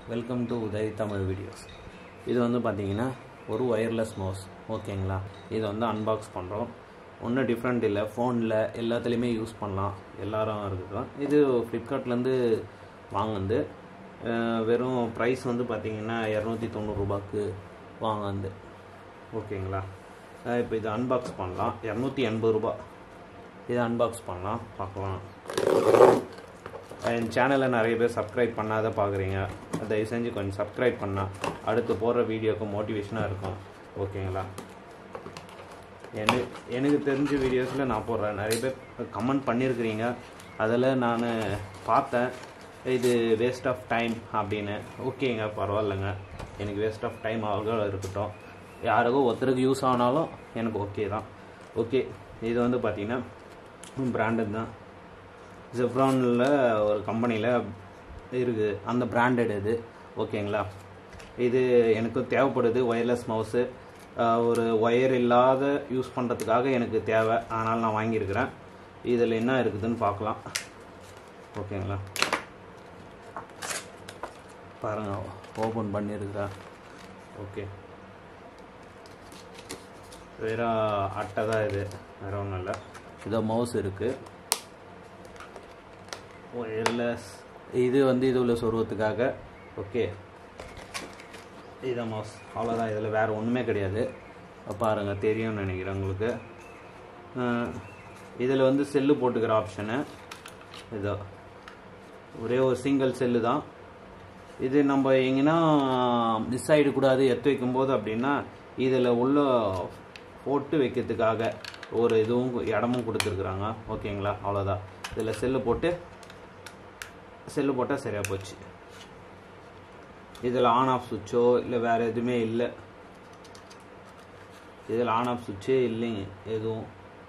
welcome to Uday Tamil videos இது வந்து பார்த்தீங்கன்னா ஒரு ஒயர்லெஸ் மவுஸ் ஓகேங்களா இதை வந்து அன்பாக்ஸ் பண்ணுறோம் ஒன்றும் டிஃப்ரெண்ட் இல்லை ஃபோனில் எல்லாத்துலேயுமே யூஸ் பண்ணலாம் எல்லாரும் இருக்கட்டும் இது ஃப்ளிப்கார்ட்லேருந்து வாங்குனது அஹ் வெறும் ப்ரைஸ் வந்து பார்த்தீங்கன்னா இரநூத்தி தொண்ணூறுரூபாக்கு வாங்குனது ஓகேங்களா இப்போ இதை அன்பாக்ஸ் பண்ணலாம் இரநூத்தி எண்பது ரூபா இதை அன்பாக்ஸ் பண்ணலாம் பார்க்கலாம் என் சேனலை நிறைய பேர் சப்ஸ்கிரைப் பண்ணாத பார்க்குறீங்க தயவு செஞ்சு கொஞ்சம் சப்ஸ்கிரைப் பண்ணால் அடுத்து போடுற வீடியோக்கு மோட்டிவேஷனாக இருக்கும் ஓகேங்களா எனக்கு எனக்கு தெரிஞ்ச வீடியோஸில் நான் போடுறேன் நிறைய பேர் கமெண்ட் பண்ணியிருக்கிறீங்க அதில் நான் பார்த்தேன் இது வேஸ்ட் ஆஃப் டைம் அப்படின்னு ஓகேங்க பரவாயில்லைங்க எனக்கு வேஸ்ட் ஆஃப் டைம் ஆக இருக்கட்டும் யாருக்கோ ஒருத்தருக்கு யூஸ் ஆனாலும் எனக்கு ஓகே தான் ஓகே இது வந்து பார்த்தீங்கன்னா பிராண்டட் தான் ஜெப்ரானில் ஒரு கம்பெனியில் இருக்குது அந்த பிராண்டட் இது ஓகேங்களா இது எனக்கு தேவைப்படுது ஒயர்லெஸ் மவுஸு ஒரு ஒயர் இல்லாத யூஸ் பண்ணுறதுக்காக எனக்கு தேவை அதனால் நான் வாங்கியிருக்கிறேன் இதில் என்ன இருக்குதுன்னு பார்க்கலாம் ஓகேங்களா பாருங்க ஓப்பன் பண்ணியிருக்கிறேன் ஓகே வேற அட்டை தான் இது வேற ஒன்றும் இல்லை இதோ மவுஸ் இருக்குது ஒயர்லெஸ் இது வந்து இது உள்ள சொருவத்துக்காக ஓகே இதான் மவுஸ் அவ்வளோதான் இதில் வேறு ஒன்றுமே கிடையாது பாருங்கள் தெரியும்னு நினைக்கிறேன் உங்களுக்கு இதில் வந்து செல்லு போட்டுக்கிற ஆப்ஷனு இதோ ஒரே ஒரு சிங்கிள் செல்லு தான் இது நம்ம எங்கன்னா மிஸ் ஆகிடக்கூடாது எடுத்து வைக்கும்போது அப்படின்னா இதில் உள்ள போட்டு வைக்கிறதுக்காக ஒரு இதுவும் இடமும் கொடுத்துருக்குறாங்க ஓகேங்களா அவ்வளோதான் இதில் செல்லு போட்டு செல்லு போட்டால் சரியாக போச்சு இதில் ஆன் ஆஃப் சுவிட்சோ இல்லை வேறு எதுவுமே இல்லை இதில் ஆன் ஆஃப் சுவிட்சே இல்லைங்க எதுவும்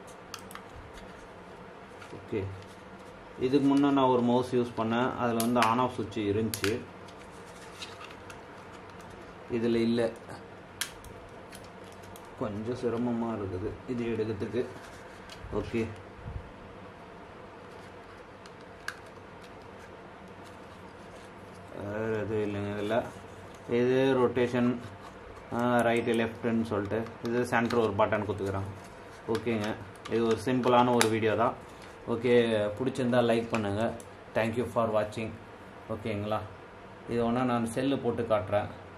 ஓகே இதுக்கு முன்னே நான் ஒரு மவுஸ் யூஸ் பண்ணேன் அதில் வந்து ஆன் ஆஃப் சுவிட்ச் இருந்துச்சு இதில் இல்லை கொஞ்சம் சிரமமாக இருக்குது இது எடுக்கிறதுக்கு ஓகே வேறு எதுவும் இல்லைங்க இதில் இது ரொட்டேஷன் ரைட்டு லெஃப்ட்டுன்னு சொல்லிட்டு இது சென்டர் ஒரு பட்டன் கொடுத்துக்குறாங்க ஓகேங்க இது ஒரு சிம்பிளான ஒரு வீடியோ தான் ஓகே பிடிச்சிருந்தா லைக் பண்ணுங்கள் தேங்க்யூ ஃபார் வாட்சிங் ஓகேங்களா இது ஒன்றா நான் செல்லு போட்டு காட்டுறேன்